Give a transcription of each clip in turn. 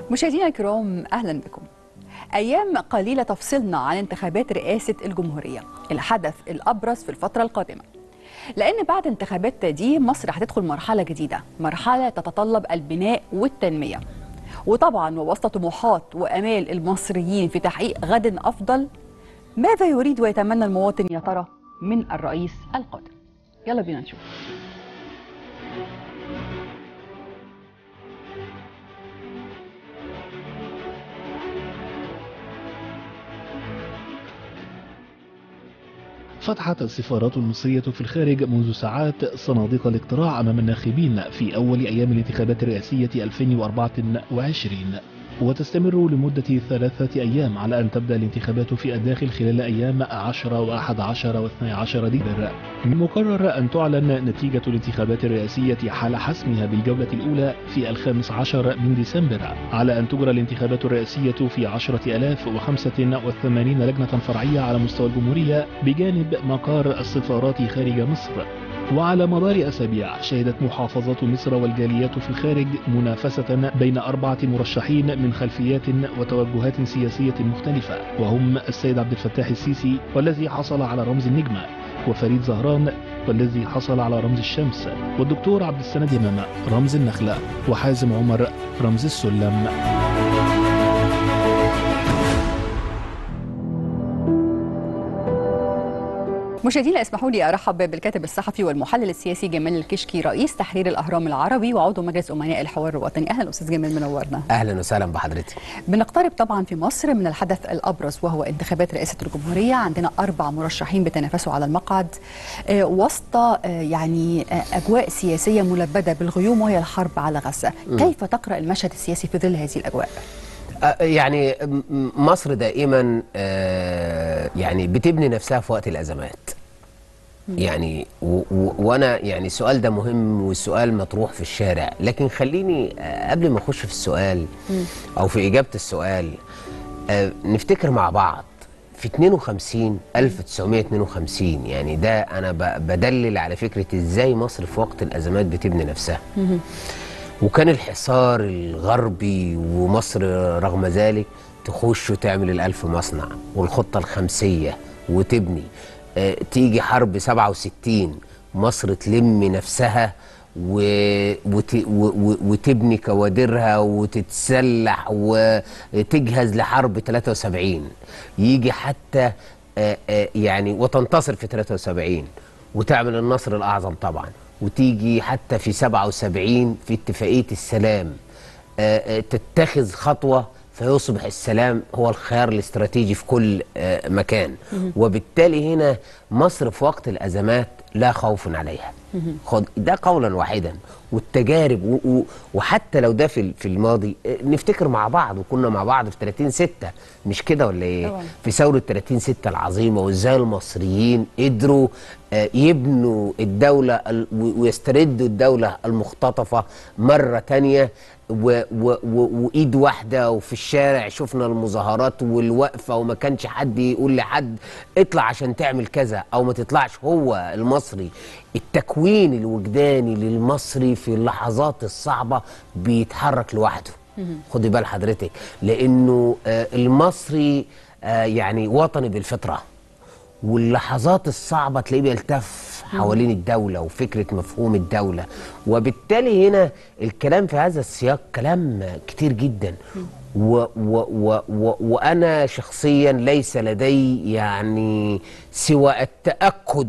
مشاهدينا الكرام اهلا بكم. ايام قليله تفصلنا عن انتخابات رئاسه الجمهوريه، الحدث الابرز في الفتره القادمه. لان بعد انتخابات دي مصر هتدخل مرحله جديده، مرحله تتطلب البناء والتنميه. وطبعا ووسط طموحات وامال المصريين في تحقيق غد افضل، ماذا يريد ويتمنى المواطن يا ترى من الرئيس القادم؟ يلا بينا نشوف. فتحت السفارات المصرية في الخارج منذ ساعات صناديق الاقتراع أمام الناخبين في أول أيام الانتخابات الرئاسية 2024 وتستمر لمدة ثلاثة أيام على أن تبدأ الانتخابات في الداخل خلال أيام 10 و11 و12 ديسمبر من مقرر أن تعلن نتيجة الانتخابات الرئاسية حال حسمها بالجولة الأولى في الخامس عشر من ديسمبر على أن تجرى الانتخابات الرئاسية في 10085 لجنة فرعية على مستوى الجمهورية بجانب مقار السفارات خارج مصر وعلى مدار أسابيع شهدت محافظات مصر والجاليات في الخارج منافسة بين أربعة مرشحين من خلفيات وتوجهات سياسية مختلفة وهم السيد عبد الفتاح السيسي والذي حصل على رمز النجمة وفريد زهران والذي حصل على رمز الشمس والدكتور عبد السند إمام رمز النخلة وحازم عمر رمز السلم مشاهدينا اسمحوا لي ارحب بالكاتب الصحفي والمحلل السياسي جمال الكشكي رئيس تحرير الاهرام العربي وعضو مجلس امناء الحوار الوطني اهلا استاذ جمال منورنا اهلا وسهلا بحضرتك بنقترب طبعا في مصر من الحدث الابرز وهو انتخابات رئاسه الجمهوريه عندنا اربع مرشحين بيتنافسوا على المقعد آه وسط آه يعني آه اجواء سياسيه ملبده بالغيوم وهي الحرب على غزه م. كيف تقرا المشهد السياسي في ظل هذه الاجواء يعني مصر دائما يعني بتبني نفسها في وقت الازمات يعني وانا يعني السؤال ده مهم والسؤال مطروح في الشارع لكن خليني قبل ما اخش في السؤال او في اجابه السؤال نفتكر مع بعض في 52 1952 يعني ده انا بدلل على فكره ازاي مصر في وقت الازمات بتبني نفسها وكان الحصار الغربي ومصر رغم ذلك تخش وتعمل الألف مصنع والخطة الخمسية وتبني آه تيجي حرب 67 مصر تلم نفسها و... وت... و... وتبني كوادرها وتتسلح وتجهز لحرب 73 يجي حتى آه آه يعني وتنتصر في 73 وتعمل النصر الأعظم طبعا وتيجي حتى في 77 في اتفاقية السلام آآ آآ تتخذ خطوة فيصبح السلام هو الخيار الاستراتيجي في كل مكان وبالتالي هنا مصر في وقت الأزمات لا خوف عليها خد ده قولا واحدا والتجارب وحتى لو ده في في الماضي نفتكر مع بعض وكنا مع بعض في 30 6 مش كده ولا ايه طبعا. في ثوره 30 6 العظيمه وازاي المصريين قدروا يبنوا الدوله ويستردوا الدوله المختطفه مره تانية و و و وايد واحده وفي الشارع شفنا المظاهرات والوقفه وما كانش حد يقول لحد اطلع عشان تعمل كذا او ما تطلعش هو المصري التكوين الوجداني للمصري في اللحظات الصعبه بيتحرك لوحده خدي بال حضرتك لانه آه المصري آه يعني وطني بالفطره واللحظات الصعبه تلاقيه بيلتف حوالين الدوله وفكره مفهوم الدوله وبالتالي هنا الكلام في هذا السياق كلام كتير جدا و و و و وانا شخصيا ليس لدي يعني سوى التاكد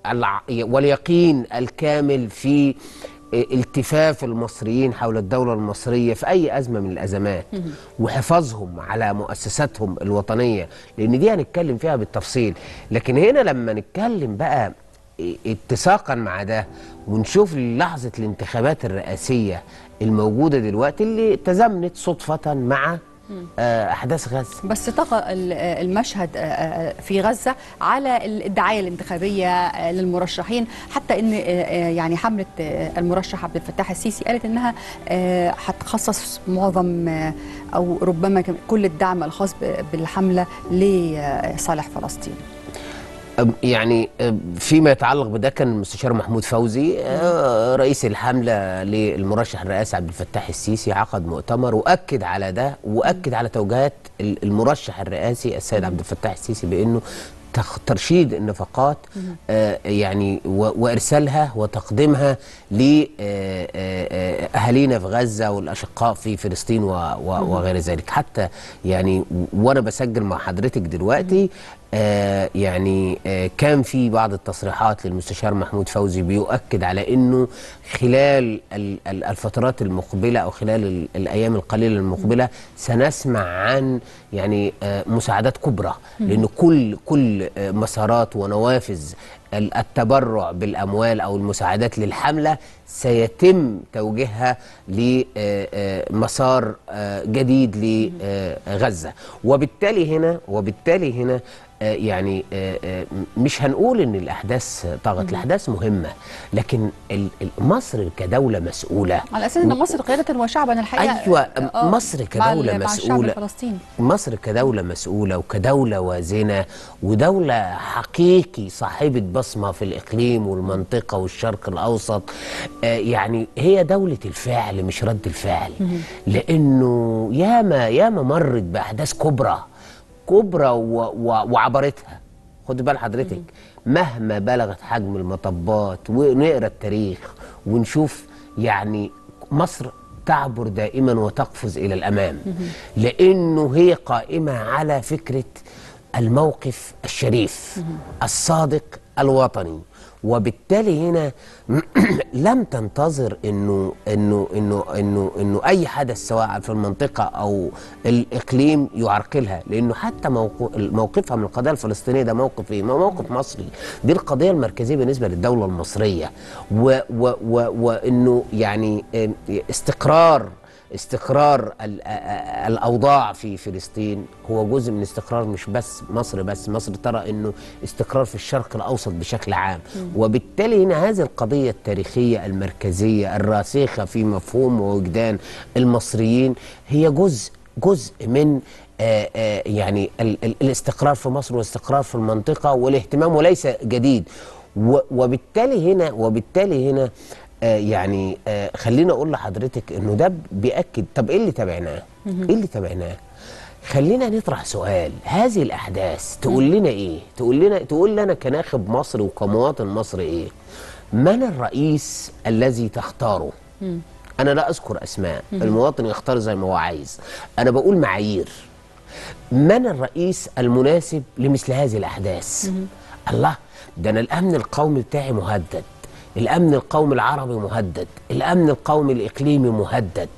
واليقين الكامل في التفاف المصريين حول الدولة المصرية في أي أزمة من الأزمات وحفاظهم على مؤسساتهم الوطنية لأن دي هنتكلم فيها بالتفصيل لكن هنا لما نتكلم بقى اتساقا مع ده ونشوف لحظة الانتخابات الرئاسية الموجودة دلوقتي اللي تزامنت صدفة مع احداث غزه بس طغى المشهد في غزه على الدعايه الانتخابيه للمرشحين حتى ان يعني حمله المرشح عبد الفتاح السيسي قالت انها هتخصص معظم او ربما كل الدعم الخاص بالحمله لصالح فلسطين أم- يعني أم، فيما يتعلق بده كان المستشار محمود فوزي آه، رئيس الحملة للمرشح الرئاسي عبد الفتاح السيسي عقد مؤتمر وأكد على ده وأكد على توجيهات ال- المرشح الرئاسي السيد عبد الفتاح السيسي بأنه تخ- ترشيد النفقات آه، يعني و- وارسالها وتقديمها لاهالينا في غزه والاشقاء في فلسطين و- و- وغير ذلك حتى يعني و- وانا بسجل مع حضرتك دلوقتي آه يعني آه كان في بعض التصريحات للمستشار محمود فوزي بيؤكد على انه خلال ال- ال- الفترات المقبله او خلال ال- الايام القليله المقبله سنسمع عن يعني آه مساعدات كبرى لان كل كل آه مسارات ونوافذ ال- التبرع بالاموال او المساعدات للحمله سيتم توجيهها لمسار جديد لغزه وبالتالي هنا وبالتالي هنا آه، يعني آه، آه، مش هنقول ان الاحداث طغت الاحداث مهمه لكن ال- ال- مصر كدوله مسؤوله على اساس ان مصر قياده وشعبا الحقيقه أيوة، آه، مصر مع كدولة ال- مع الشعب مسؤولة. الفلسطيني مصر كدولة مسؤولة وكدولة وازنة ودولة حقيقي صاحبة بصمة في الإقليم والمنطقة والشرق الأوسط آه يعني هي دولة الفعل مش رد الفعل لأنه ياما ياما مرت بأحداث كبرى كبرى و و وعبرتها خد بال حضرتك مهما بلغت حجم المطبات ونقرا التاريخ ونشوف يعني مصر تعبر دائما وتقفز الى الامام لانه هي قائمه على فكره الموقف الشريف الصادق الوطني وبالتالي هنا لم تنتظر انه انه انه انه انه اي حدث سواء في المنطقه او الاقليم يعرقلها لانه حتى موقف موقفها من القضيه الفلسطينيه ده موقف ايه؟ ما موقف مصري دي القضيه المركزيه بالنسبه للدوله المصريه و و و وانه يعني ام، استقرار استقرار ال- ا- الاوضاع في فلسطين هو جزء من استقرار مش بس مصر بس مصر ترى انه استقرار في الشرق الاوسط بشكل عام وبالتالي هنا هذه القضيه التاريخيه المركزيه الراسخه في مفهوم ووجدان المصريين هي جزء جزء من آه، آه، يعني ال- ال- الاستقرار في مصر والاستقرار في المنطقه والاهتمام وليس جديد و- وبالتالي هنا وبالتالي هنا آه يعني آه خليني اقول لحضرتك انه ده بياكد طب ايه اللي تابعناه؟ ايه اللي تابعناه؟ خلينا نطرح سؤال هذه الاحداث تقول لنا ايه؟ تقول لنا تقول لنا كناخب مصري وكمواطن مصري ايه؟ من الرئيس الذي تختاره؟ انا لا اذكر اسماء المواطن يختار زي ما هو عايز انا بقول معايير من الرئيس المناسب لمثل هذه الاحداث الله ده انا الامن القومي بتاعي مهدد الامن القومي العربي مهدد الامن القومي الاقليمي مهدد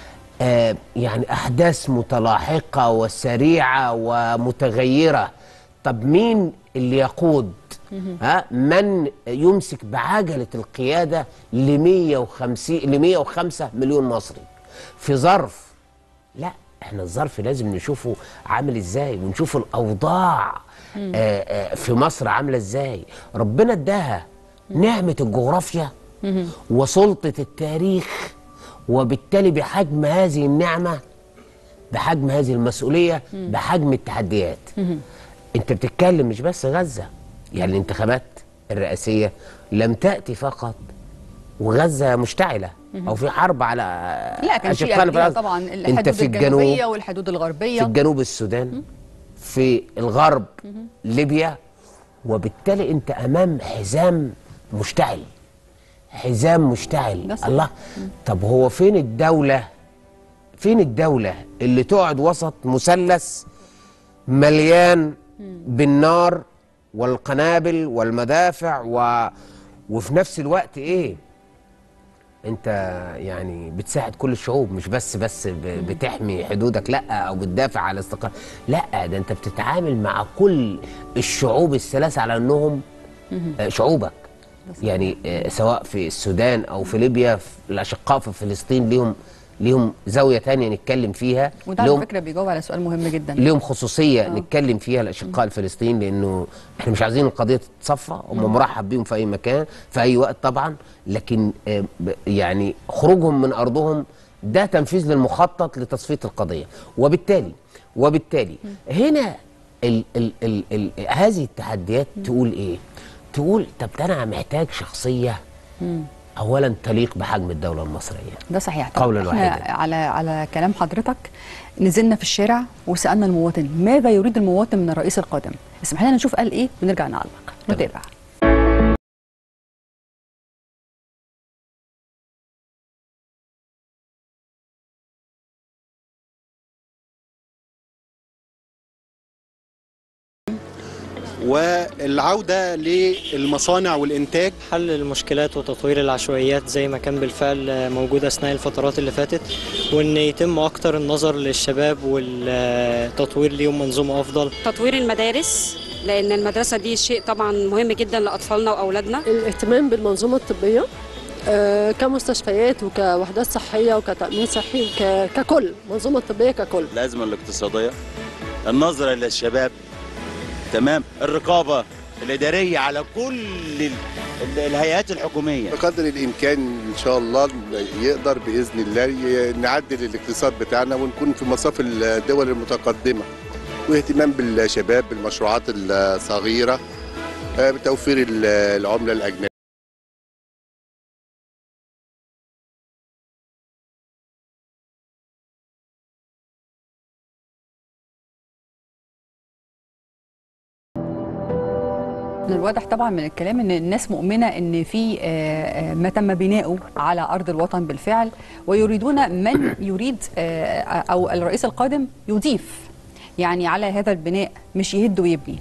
آه يعني احداث متلاحقه وسريعه ومتغيره طب مين اللي يقود ها من يمسك بعجله القياده ل 150 ل 105 مليون مصري في ظرف لا احنا الظرف لازم نشوفه عامل ازاي ونشوف الاوضاع آه آه في مصر عامله ازاي ربنا اداها نعمه الجغرافيا وسلطه التاريخ وبالتالي بحجم هذه النعمه بحجم هذه المسؤوليه بحجم التحديات انت بتتكلم مش بس غزه يعني الانتخابات الرئاسيه لم تاتي فقط وغزه مشتعله او في حرب على لا كان في أشقائنا في قبلها غزة. طبعا انت الحدود في الجنوب الجنوبيه والحدود الغربيه في الجنوب السودان في الغرب ليبيا وبالتالي انت امام حزام مشتعل حزام مشتعل ده صحيح. الله طب هو فين الدولة فين الدولة اللي تقعد وسط مثلث مليان بالنار والقنابل والمدافع و... وفي نفس الوقت ايه انت يعني بتساعد كل الشعوب مش بس بس ب- بتحمي حدودك لا او بتدافع على استقرار لا ده انت بتتعامل مع كل الشعوب الثلاثه على انهم آه، شعوبك يعني آه، سواء في السودان او في ليبيا في الاشقاء في فلسطين ليهم ليهم زاويه تانية نتكلم فيها وده على ليهم فكره بيجاوب على سؤال مهم جدا ليهم خصوصيه نتكلم فيها الاشقاء الفلسطينيين لانه احنا مش عايزين القضيه تتصفى هم مرحب بيهم في اي مكان في اي وقت طبعا لكن آه، ب- يعني خروجهم من ارضهم ده تنفيذ للمخطط لتصفيه القضيه وبالتالي وبالتالي هنا ال ال ال ال هذه التحديات تقول ايه تقول طب ده انا محتاج شخصيه اولا تليق بحجم الدوله المصريه ده صحيح طب قولاً احنا واحداً. على على كلام حضرتك نزلنا في الشارع وسالنا المواطن ماذا يريد المواطن من الرئيس القادم اسمح لنا نشوف قال ايه ونرجع نعلق نتابع والعودة للمصانع والإنتاج حل المشكلات وتطوير العشوائيات زي ما كان بالفعل موجود أثناء الفترات اللي فاتت وإن يتم أكتر النظر للشباب والتطوير ليهم منظومة أفضل تطوير المدارس لان المدرسه دي شيء طبعا مهم جدا لاطفالنا واولادنا الاهتمام بالمنظومه الطبيه آه، كمستشفيات وكوحدات صحيه وكتامين صحي وك- ككل منظومه طبيه ككل الأزمة الاقتصادية النظرة للشباب تمام الرقابة الإدارية على كل ال- ال- الهيئات الحكومية بقدر الامكان ان شاء الله يقدر باذن الله ي- نعدل الاقتصاد بتاعنا ونكون في مصاف الدول المتقدمه واهتمام بالشباب بالمشروعات الصغيره آه، بتوفير ال- العمله الاجنبيه من الواضح طبعا من الكلام ان الناس مؤمنه ان في آه، آه، ما تم بناؤه على ارض الوطن بالفعل ويريدون من يريد آه، او الرئيس القادم يضيف يعني على هذا البناء مش يهد ويبني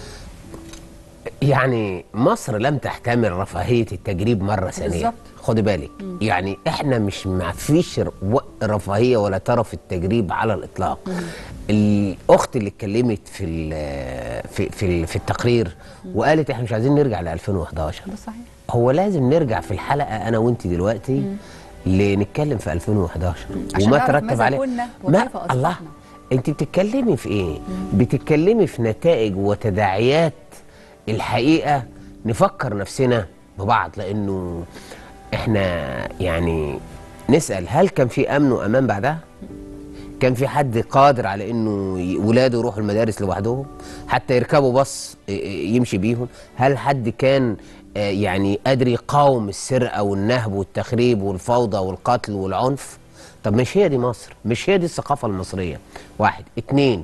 يعني مصر لم تحتمل رفاهيه التجريب مره ثانيه بالظبط. خدي بالك يعني احنا مش ما فيش ر- و- رفاهيه ولا ترف التجريب على الاطلاق الاخت اللي اتكلمت في ال- في في, ال- في التقرير وقالت احنا مش عايزين نرجع ل 2011 ده صحيح هو لازم نرجع في الحلقه انا وانت دلوقتي لنتكلم في 2011 عشان وما نعرف ترتب ماذا عليه كنا ما وكيف أصبحنا. الله انت بتتكلمي في ايه بتتكلمي في نتائج وتداعيات الحقيقه نفكر نفسنا ببعض لانه احنا يعني نسال هل كان في امن وامان بعدها كان في حد قادر على انه ي- ولاده يروحوا المدارس لوحدهم حتى يركبوا باص ي- ي- يمشي بيهم هل حد كان آه، يعني قادر يقاوم السرقه والنهب والتخريب والفوضى والقتل والعنف طب مش هي دي مصر مش هي دي الثقافه المصريه واحد اتنين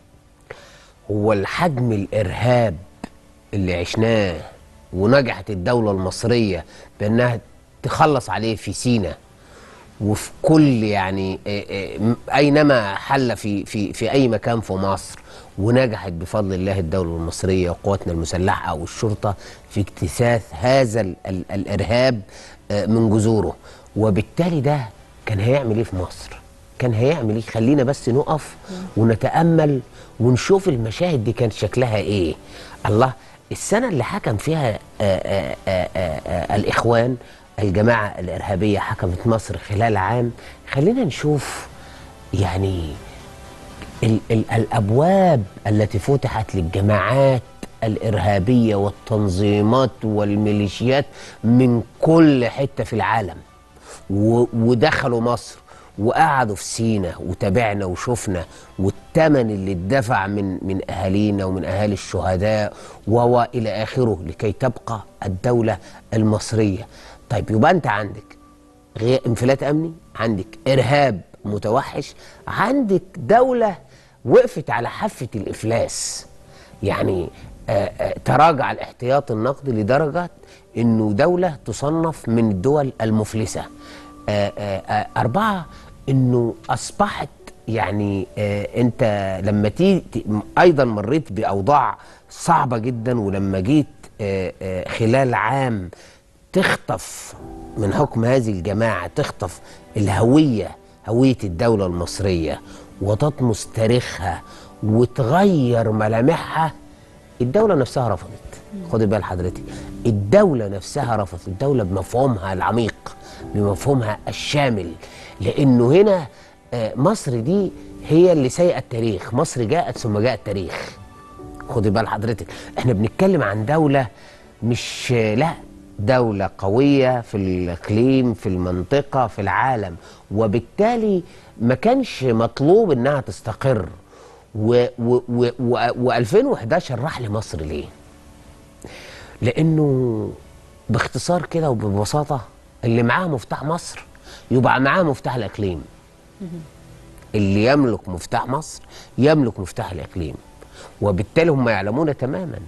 هو الحجم الارهاب اللي عشناه ونجحت الدوله المصريه بانها تخلص عليه في سينا وفي كل يعني آه، آه، م- اينما حل في في في اي مكان في مصر ونجحت بفضل الله الدوله المصريه وقواتنا المسلحه والشرطه في اجتثاث هذا ال ال الارهاب آه، من جذوره وبالتالي ده كان هيعمل ايه في مصر؟ كان هيعمل ايه؟ خلينا بس نقف ونتامل ونشوف المشاهد دي كانت شكلها ايه؟ الله السنه اللي حكم فيها آآ آآ آآ آآ الاخوان الجماعه الارهابيه حكمت مصر خلال عام خلينا نشوف يعني ال ال الابواب التي فتحت للجماعات الارهابيه والتنظيمات والميليشيات من كل حته في العالم و- ودخلوا مصر وقعدوا في سينا وتابعنا وشفنا والثمن اللي اتدفع من من اهالينا ومن اهالي الشهداء و الى اخره لكي تبقى الدوله المصريه. طيب يبقى انت عندك غير انفلات امني، عندك ارهاب متوحش، عندك دوله وقفت على حافه الافلاس. يعني آه، آه، تراجع الاحتياط النقدي لدرجه انه دوله تصنف من الدول المفلسه. آه، آه، آه، أربعة إنه أصبحت يعني آه، أنت لما تيجي أيضا مريت بأوضاع صعبة جدا ولما جيت آه، آه، خلال عام تخطف من حكم هذه الجماعة تخطف الهوية هوية الدولة المصرية وتطمس تاريخها وتغير ملامحها الدولة نفسها رفضت خدي بال حضرتك الدولة نفسها رفضت الدولة بمفهومها العميق بمفهومها الشامل لأنه هنا آه، مصر دي هي اللي سايقة التاريخ مصر جاءت ثم جاء التاريخ خدي بال حضرتك احنا بنتكلم عن دولة مش لا دولة قوية في الإقليم في المنطقة في العالم وبالتالي ما كانش مطلوب إنها تستقر و و و و و2011 راح لمصر ليه؟ لانه باختصار كده وببساطه اللي معاه مفتاح مصر يبقى معاه مفتاح الاقليم اللي يملك مفتاح مصر يملك مفتاح الاقليم وبالتالي هم يعلمون تماما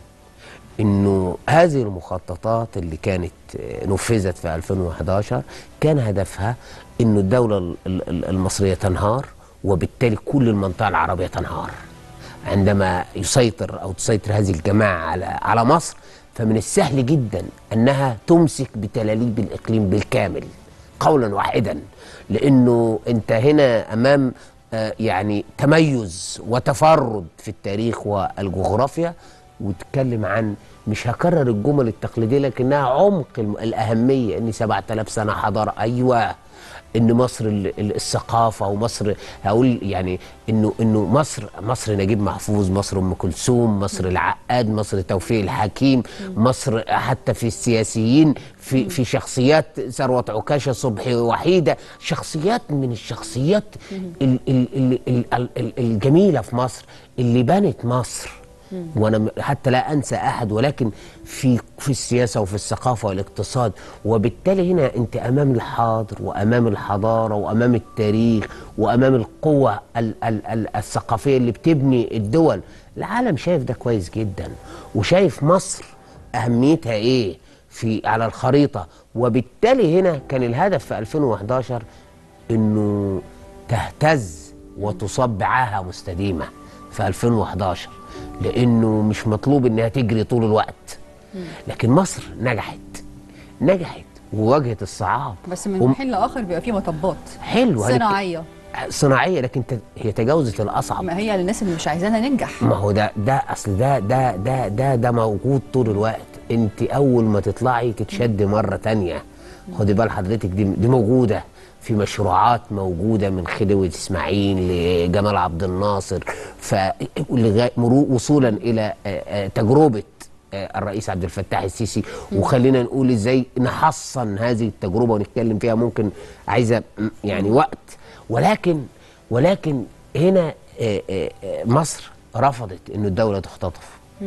انه هذه المخططات اللي كانت آه، نفذت في 2011 كان هدفها انه الدوله ال- ال- المصريه تنهار وبالتالي كل المنطقه العربيه تنهار عندما يسيطر او تسيطر هذه الجماعه على على مصر فمن السهل جدا انها تمسك بتلاليب الاقليم بالكامل قولا واحدا لانه انت هنا امام آه، يعني تميز وتفرد في التاريخ والجغرافيا وتتكلم عن مش هكرر الجمل التقليديه لكنها عمق الم- الاهميه ان 7000 سنه حضاره ايوه ان مصر ال- ال- الثقافه ومصر هقول يعني انه انه مصر مصر نجيب محفوظ مصر ام كلثوم مصر العقاد مصر توفيق الحكيم مصر حتى في السياسيين في في شخصيات ثروت عكاشه صبحي وحيده شخصيات من الشخصيات ال ال ال ال ال ال الجميله في مصر اللي بنت مصر وانا م- حتى لا انسى احد ولكن في في السياسه وفي الثقافه والاقتصاد وبالتالي هنا انت امام الحاضر وامام الحضاره وامام التاريخ وامام القوه ال ال ال الثقافيه اللي بتبني الدول العالم شايف ده كويس جدا وشايف مصر اهميتها ايه في على الخريطه وبالتالي هنا كان الهدف في 2011 انه تهتز وتصاب بعاهه مستديمه في 2011 لانه مش مطلوب انها تجري طول الوقت لكن مصر نجحت نجحت وواجهت الصعاب بس من وم- حين لاخر بيبقى في مطبات حلو هنك- صناعيه صناعيه لكن ت- هي تجاوزت الاصعب ما هي للناس اللي مش عايزانا ننجح ما هو ده ده اصل ده ده ده ده ده موجود طول الوقت انت اول ما تطلعي تتشد مره تانية خدي بال حضرتك دي دي موجوده في مشروعات موجوده من خديوي اسماعيل لجمال عبد الناصر ف لغاية- مرو- وصولا الى آه، آه، تجربه آه، الرئيس عبد الفتاح السيسي وخلينا نقول ازاي نحصن هذه التجربه ونتكلم فيها ممكن عايزه م- يعني وقت ولكن ولكن هنا آه، آه، آه، مصر رفضت انه الدوله تختطف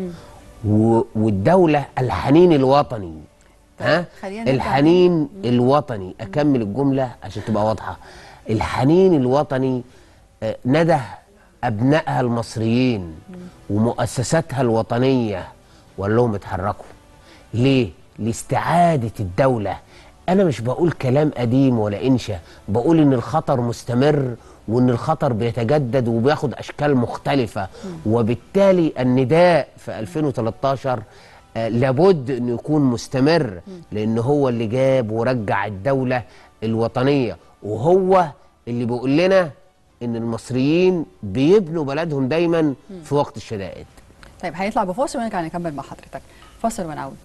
و- والدوله الحنين الوطني ها خلينا نرجع الحنين الوطني اكمل الجمله عشان تبقى واضحه الحنين الوطني آه، نده ابنائها المصريين ومؤسساتها الوطنيه وقال لهم اتحركوا ليه لاستعاده الدوله انا مش بقول كلام قديم ولا انشا بقول ان الخطر مستمر وان الخطر بيتجدد وبياخد اشكال مختلفه وبالتالي النداء في 2013 آه، لابد انه يكون مستمر لان هو اللي جاب ورجع الدوله الوطنيه وهو اللي بيقول لنا ان المصريين بيبنوا بلدهم دايما في وقت الشدائد طيب هنطلع بفاصل ونرجع نكمل مع حضرتك فاصل ونعود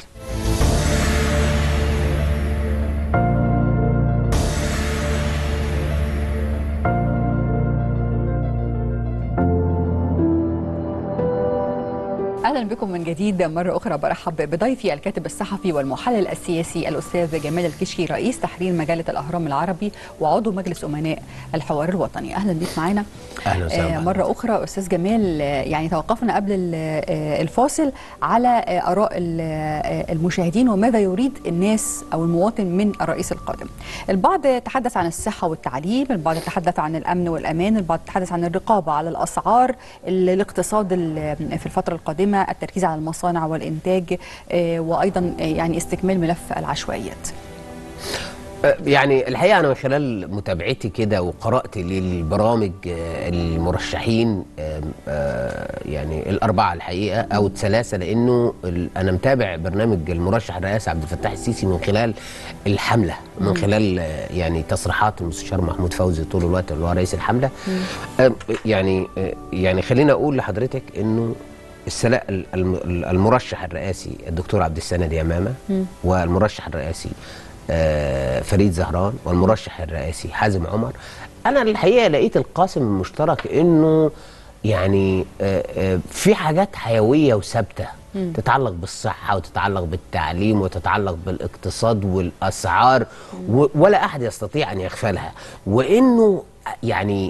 اهلا بكم من جديد مره اخرى برحب بضيفي الكاتب الصحفي والمحلل السياسي الاستاذ جمال الكشكي رئيس تحرير مجله الاهرام العربي وعضو مجلس امناء الحوار الوطني اهلا بيك معانا اهلا وسهلا آه، مرة أخرى أستاذ جمال آه، يعني توقفنا قبل ال- آه، الفاصل على آه، آراء ال- آه، المشاهدين وماذا يريد الناس أو المواطن من الرئيس القادم البعض تحدث عن الصحة والتعليم البعض تحدث عن الأمن والأمان البعض تحدث عن الرقابة على الأسعار ال- الاقتصاد ال- في الفترة القادمة التركيز على المصانع والإنتاج آه، وأيضا آه، يعني استكمال ملف العشوائيات آه، يعني الحقيقه انا من خلال متابعتي كده وقراءتي للبرامج آه، المرشحين آه، آه، يعني الاربعه الحقيقه او الثلاثه لانه ال- انا متابع برنامج المرشح الرئاسي عبد الفتاح السيسي من خلال الحمله من خلال آه، يعني تصريحات المستشار محمود فوزي طول الوقت اللي هو رئيس الحمله آه، يعني آه، يعني خليني اقول لحضرتك انه السلا ال- الم- المرشح الرئاسي الدكتور عبد السند يمامه والمرشح الرئاسي آه، فريد زهران والمرشح الرئاسي حازم عمر انا الحقيقه لقيت القاسم المشترك انه يعني آه، آه، في حاجات حيويه وثابته تتعلق بالصحه وتتعلق بالتعليم وتتعلق بالاقتصاد والاسعار و- ولا احد يستطيع ان يغفلها وانه يعني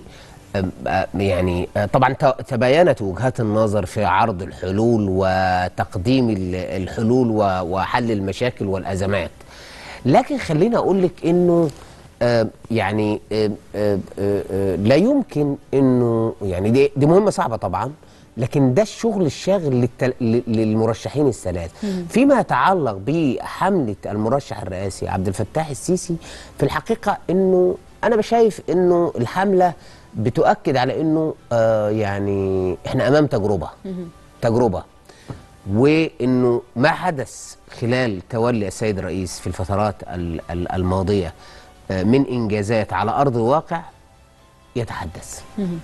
آه، يعني آه، طبعا ت- تباينت وجهات النظر في عرض الحلول وتقديم ال- الحلول و- وحل المشاكل والازمات لكن خليني اقول لك انه آه، يعني آه، آه، آه، آه، لا يمكن انه يعني دي, دي مهمه صعبه طبعا لكن ده الشغل الشاغل للتل... ل- للمرشحين الثلاث فيما يتعلق بحمله المرشح الرئاسي عبد الفتاح السيسي في الحقيقه انه انا بشايف انه الحمله بتؤكد على انه آه يعني احنا امام تجربه تجربه وانه ما حدث خلال تولي السيد الرئيس في الفترات ال- ال- الماضيه آه، من انجازات على ارض الواقع يتحدث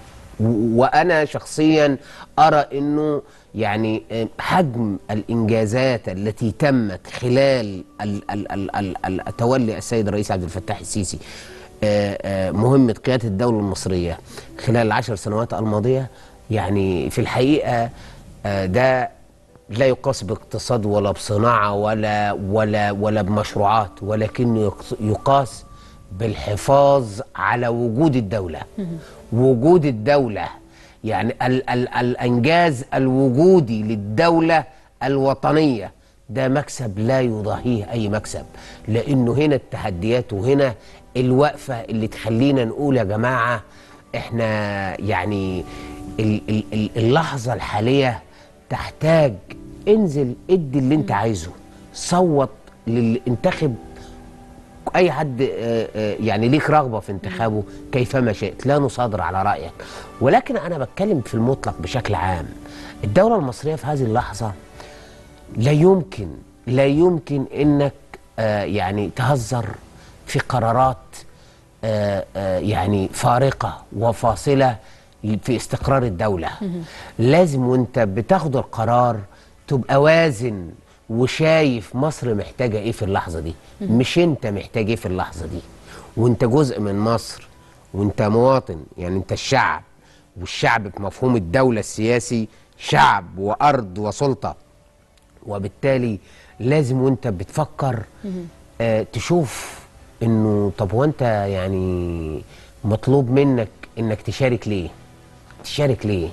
و- وانا شخصيا ارى انه يعني آه، حجم الانجازات التي تمت خلال ال- ال- ال- ال- ال- تولي السيد الرئيس عبد الفتاح السيسي آه، آه، مهمه قياده الدوله المصريه خلال العشر سنوات الماضيه يعني في الحقيقه آه، ده لا يقاس باقتصاد ولا بصناعه ولا ولا ولا بمشروعات ولكنه يقص- يقاس بالحفاظ على وجود الدوله وجود الدوله يعني ال ال الانجاز الوجودي للدوله الوطنيه ده مكسب لا يضاهيه اي مكسب لانه هنا التحديات وهنا الوقفه اللي تخلينا نقول يا جماعه احنا يعني ال ال ال اللحظه الحاليه تحتاج انزل ادي اللي انت عايزه صوت للي انتخب اي حد آه، آه، يعني ليك رغبه في انتخابه كيفما شئت لا نصادر على رايك ولكن انا بتكلم في المطلق بشكل عام الدوله المصريه في هذه اللحظه لا يمكن لا يمكن انك آه، يعني تهزر في قرارات آه، آه، يعني فارقه وفاصله في استقرار الدوله لازم وانت بتاخد القرار تبقى وازن وشايف مصر محتاجه ايه في اللحظه دي مش انت محتاج ايه في اللحظه دي وانت جزء من مصر وانت مواطن يعني انت الشعب والشعب بمفهوم الدوله السياسي شعب وارض وسلطه وبالتالي لازم وانت بتفكر آه تشوف انه طب هو انت يعني مطلوب منك انك تشارك ليه تشارك ليه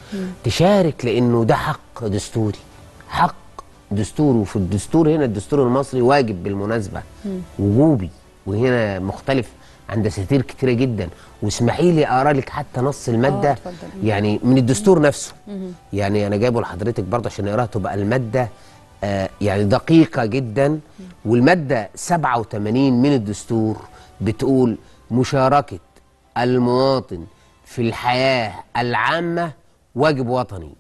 تشارك لانه ده حق دستوري حق دستوري وفي الدستور هنا الدستور المصري واجب بالمناسبه وجوبي وهنا مختلف عن دساتير كتيره جدا واسمحي لي اقرا لك حتى نص الماده اتفضل. يعني من الدستور نفسه يعني انا جايبه لحضرتك برضه عشان نقراها تبقى الماده آه يعني دقيقه جدا والماده 87 من الدستور بتقول مشاركه المواطن في الحياه العامه واجب وطني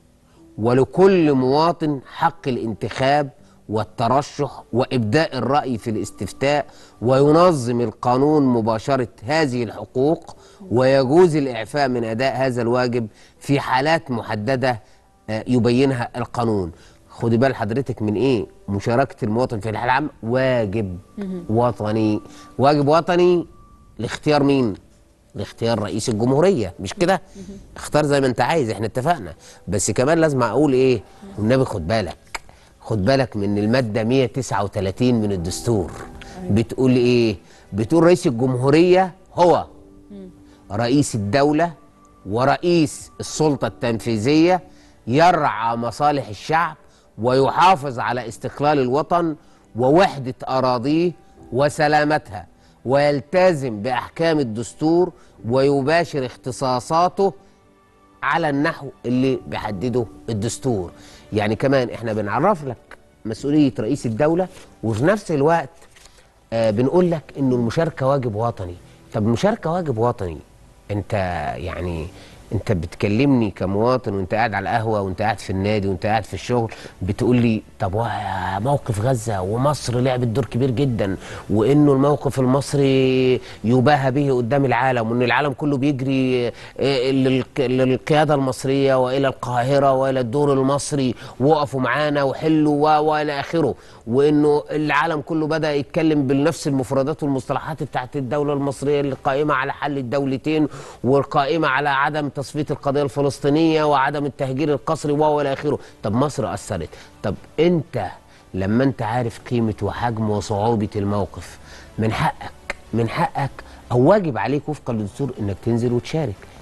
ولكل مواطن حق الانتخاب والترشح وابداء الراي في الاستفتاء وينظم القانون مباشره هذه الحقوق ويجوز الاعفاء من اداء هذا الواجب في حالات محدده آه، يبينها القانون خدي بال حضرتك من ايه مشاركه المواطن في الحياه العامه واجب وطني واجب وطني لاختيار مين لاختيار رئيس الجمهوريه مش كده اختار زي ما انت عايز احنا اتفقنا بس كمان لازم اقول ايه والنبي خد بالك خد بالك من الماده 139 من الدستور بتقول ايه بتقول رئيس الجمهوريه هو رئيس الدوله ورئيس السلطه التنفيذيه يرعى مصالح الشعب ويحافظ على استقلال الوطن ووحده اراضيه وسلامتها ويلتزم باحكام الدستور ويباشر اختصاصاته على النحو اللي بيحدده الدستور يعني كمان احنا بنعرف لك مسؤوليه رئيس الدوله وفي نفس الوقت آه بنقول لك انه المشاركه واجب وطني طب المشاركه واجب وطني انت يعني انت بتكلمني كمواطن وانت قاعد على القهوه وانت قاعد في النادي وانت قاعد في الشغل بتقول لي طب وا- موقف غزه ومصر لعبت دور كبير جدا وانه الموقف المصري يباهى به قدام العالم وان العالم كله بيجري آه، للق- للقياده المصريه والى القاهره والى الدور المصري وقفوا معانا وحلوا و- والى اخره وانه العالم كله بدا يتكلم بنفس المفردات والمصطلحات بتاعت الدوله المصريه اللي قائمه على حل الدولتين والقائمه على عدم تصفيه القضيه الفلسطينيه وعدم التهجير القسري والى اخره طب مصر اثرت طب انت لما انت عارف قيمه وحجم وصعوبه الموقف من حقك من حقك او واجب عليك وفقا للدستور انك تنزل وتشارك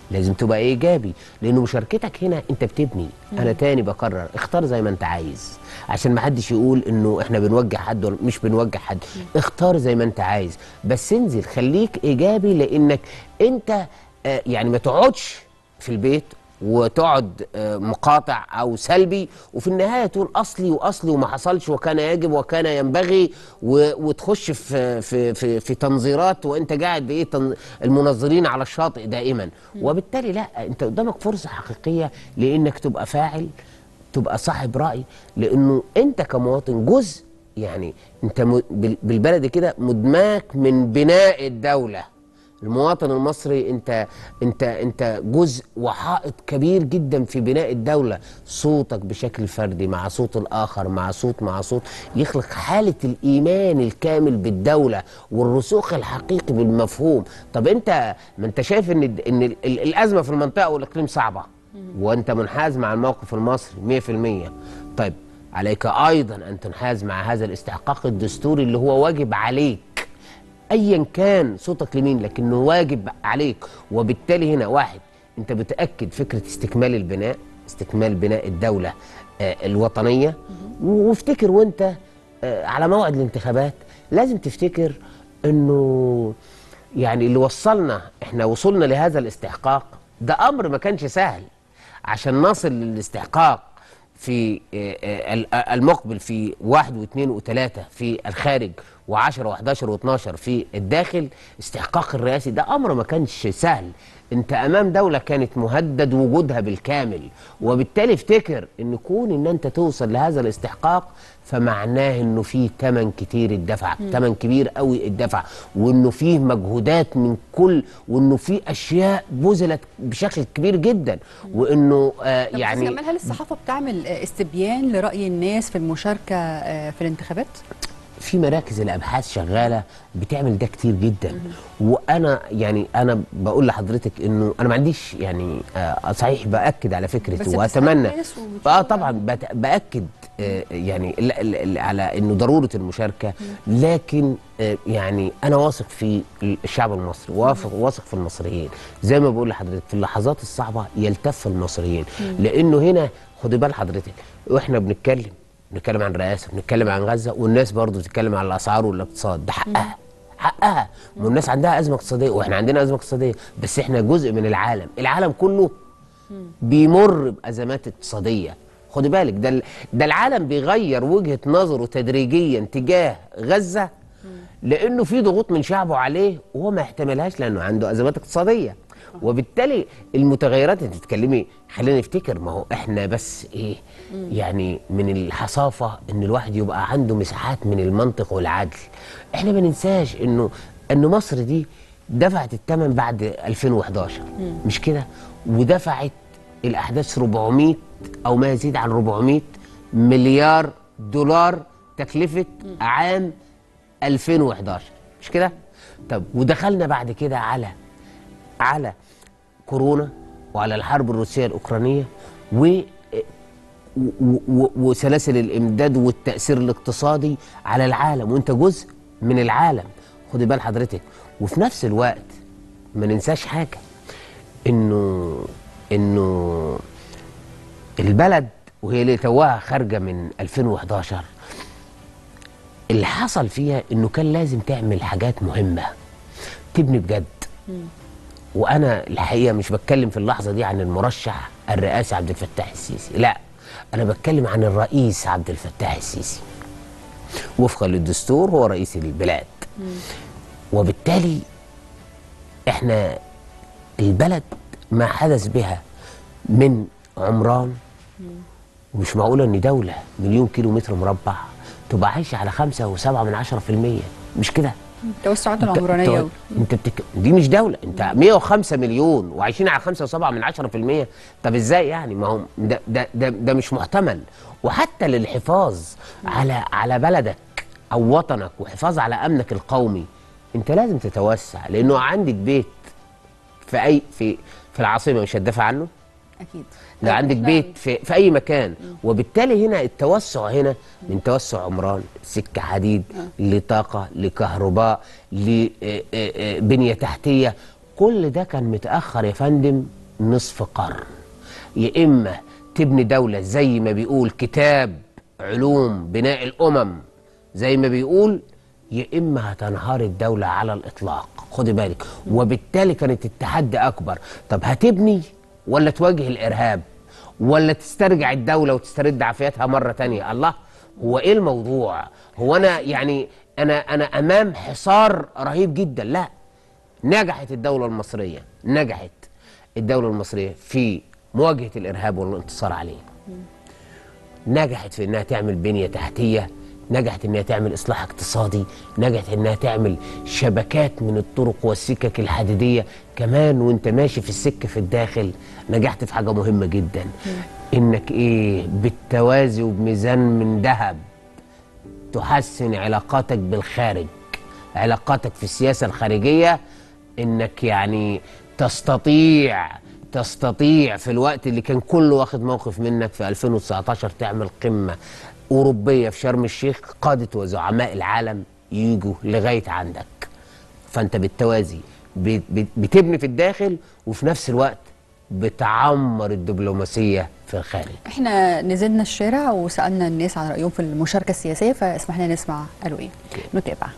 لازم تبقى ايجابي لان مشاركتك هنا انت بتبني انا تاني بكرر اختار زي ما انت عايز عشان ما حدش يقول انه احنا بنوجه حد ولا مش بنوجه حد اختار زي ما انت عايز بس انزل خليك ايجابي لانك انت آه، يعني ما تقعدش في البيت وتقعد آه، مقاطع او سلبي وفي النهايه تقول اصلي واصلي وما حصلش وكان يجب وكان ينبغي و- وتخش في في في, في تنظيرات وانت قاعد بايه تن- المنظرين على الشاطئ دائما وبالتالي لا انت قدامك فرصه حقيقيه لانك تبقى فاعل تبقى صاحب راي لانه انت كمواطن جزء يعني انت م- بال- بالبلدي كده مدماك من بناء الدوله المواطن المصري انت انت انت جزء وحائط كبير جدا في بناء الدوله صوتك بشكل فردي مع صوت الاخر مع صوت مع صوت يخلق حاله الايمان الكامل بالدوله والرسوخ الحقيقي بالمفهوم طب انت ما انت شايف ان الد- ان ال- ال- الازمه في المنطقه والاقليم صعبه وانت منحاز مع الموقف المصري 100% طيب عليك ايضا ان تنحاز مع هذا الاستحقاق الدستوري اللي هو واجب عليك ايا كان صوتك لمين لكنه واجب عليك وبالتالي هنا واحد انت بتاكد فكره استكمال البناء استكمال بناء الدوله آه، الوطنيه وافتكر وانت آه، على موعد الانتخابات لازم تفتكر انه يعني اللي وصلنا احنا وصلنا لهذا الاستحقاق ده امر ما كانش سهل عشان نصل للاستحقاق في آه، آه، ال- آه، المقبل في واحد واثنين وثلاثة في الخارج وعشرة وحداشر واثناشر في الداخل استحقاق الرئاسي ده أمر ما كانش سهل انت امام دولة كانت مهدد وجودها بالكامل وبالتالي افتكر ان كون ان انت توصل لهذا الاستحقاق فمعناه انه فيه تمن كتير اتدفع تمن كبير قوي اتدفع وانه فيه مجهودات من كل وانه فيه اشياء بذلت بشكل كبير جدا وانه آه طب يعني يعني جمال هل الصحافه بتعمل آه، استبيان لراي الناس في المشاركه آه، في الانتخابات؟ في مراكز الابحاث شغاله بتعمل ده كتير جدا وانا يعني انا بقول لحضرتك انه انا ما عنديش يعني آه صحيح باكد على بس فكره بتسأل واتمنى الناس وبتشوف اه طبعا بت- باكد آه يعني ال- ال- ال- على انه ضروره المشاركه لكن آه يعني انا واثق في الشعب المصري واثق واثق في المصريين زي ما بقول لحضرتك في اللحظات الصعبه يلتف المصريين لانه هنا خدي بال حضرتك واحنا بنتكلم بنتكلم عن الرئاسه بنتكلم عن غزه والناس برضو بتتكلم عن الاسعار والاقتصاد ده حقها حقها والناس عندها ازمه اقتصاديه واحنا عندنا ازمه اقتصاديه بس احنا جزء من العالم العالم كله بيمر بازمات اقتصاديه خدي بالك ده ال- ده العالم بيغير وجهه نظره تدريجيا تجاه غزه لانه في ضغوط من شعبه عليه وهو ما يحتملهاش لانه عنده ازمات اقتصاديه وبالتالي المتغيرات انت بتتكلمي خلينا نفتكر ما هو احنا بس ايه يعني من الحصافه ان الواحد يبقى عنده مساحات من المنطق والعدل احنا ما ننساش انه ان مصر دي دفعت الثمن بعد 2011 مش كده ودفعت الاحداث 400 او ما يزيد عن 400 مليار دولار تكلفه عام 2011 مش كده طب ودخلنا بعد كده على على كورونا وعلى الحرب الروسيه الاوكرانيه و و- و- وسلاسل الامداد والتاثير الاقتصادي على العالم وانت جزء من العالم خدي بال حضرتك وفي نفس الوقت ما ننساش حاجه انه انه البلد وهي اللي توها خارجه من 2011 اللي حصل فيها انه كان لازم تعمل حاجات مهمه تبني بجد وانا الحقيقه مش بتكلم في اللحظه دي عن المرشح الرئاسي عبد الفتاح السيسي لا انا بتكلم عن الرئيس عبد الفتاح السيسي وفقا للدستور هو رئيس البلاد وبالتالي احنا البلد ما حدث بها من عمران ومش معقولة ان دولة مليون كيلو متر مربع تبقى عايشة على خمسة وسبعة من عشرة في المية مش كده التوسعات انت- العمرانيه انت, انت بتك... دي مش دولة انت 105 مليون وعايشين على 5 و7 من 10% طب ازاي يعني ما هو ده ده ده, ده مش محتمل وحتى للحفاظ على على بلدك او وطنك وحفاظ على امنك القومي انت لازم تتوسع لانه عندك بيت في اي في في العاصمه مش هتدافع عنه اكيد لو طيب عندك إحنا- بيت في, في اي مكان وبالتالي هنا التوسع هنا من توسع عمران سكه حديد لطاقه لكهرباء لبنيه تحتيه كل ده كان متأخر يا فندم نصف قرن يا إما تبني دولة زي ما بيقول كتاب علوم بناء الأمم زي ما بيقول يا إما هتنهار الدولة على الإطلاق خدي بالك وبالتالي كانت التحدي أكبر طب هتبني ولا تواجه الإرهاب ولا تسترجع الدولة وتسترد عافيتها مرة تانية الله هو إيه الموضوع هو أنا يعني أنا أنا أمام حصار رهيب جدا لا نجحت الدولة المصرية نجحت الدولة المصرية في مواجهة الإرهاب والانتصار عليه نجحت في انها تعمل بنيه تحتيه نجحت انها تعمل اصلاح اقتصادي نجحت انها تعمل شبكات من الطرق والسكك الحديديه كمان وانت ماشي في السكه في الداخل نجحت في حاجه مهمه جدا انك ايه بالتوازي وبميزان من ذهب تحسن علاقاتك بالخارج علاقاتك في السياسة الخارجية انك يعني تستطيع تستطيع في الوقت اللي كان كله واخد موقف منك في 2019 تعمل قمة أوروبية في شرم الشيخ قادة وزعماء العالم يجوا لغاية عندك فأنت بالتوازي بت- بت- بتبني في الداخل وفي نفس الوقت بتعمر الدبلوماسية في الخارج احنا نزلنا الشارع وسالنا الناس عن رايهم في المشاركه السياسيه فاسمح لنا نسمع قالوا ايه نتابع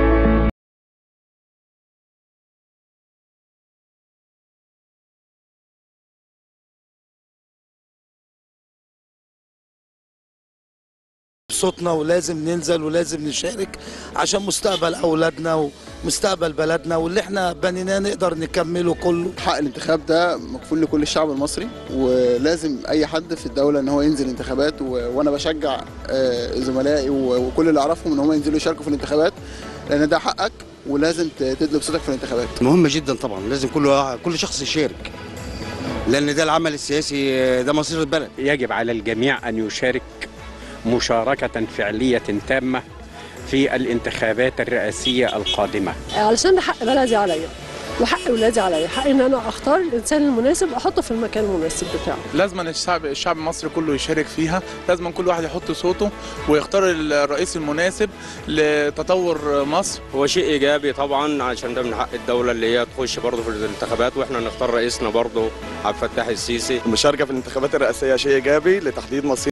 بصوتنا ولازم ننزل ولازم نشارك عشان مستقبل اولادنا ومستقبل بلدنا واللي احنا بنيناه نقدر نكمله كله حق الانتخاب ده مكفول لكل الشعب المصري ولازم اي حد في الدوله ان هو ينزل انتخابات و... وانا بشجع آه، زملائي و... وكل اللي اعرفهم ان هم ينزلوا يشاركوا في الانتخابات لان ده حقك ولازم ت- تدلب صوتك في الانتخابات مهم جدا طبعا لازم كل كل شخص يشارك لان ده العمل السياسي ده مصير البلد يجب على الجميع أن يشارك مشاركة فعلية تامة في الانتخابات الرئاسية القادمة علشان ده حق بلدي عليا وحق ولادي عليا حق ان انا اختار الانسان المناسب احطه في المكان المناسب بتاعه لازم الشعب الشعب المصري كله يشارك فيها لازم كل واحد يحط صوته ويختار الرئيس المناسب لتطور مصر هو شيء ايجابي طبعا عشان ده من حق الدوله اللي هي تخش برضه في الانتخابات واحنا نختار رئيسنا برضه عبد الفتاح السيسي المشاركة في الانتخابات الرئاسية شيء إيجابي لتحديد مصير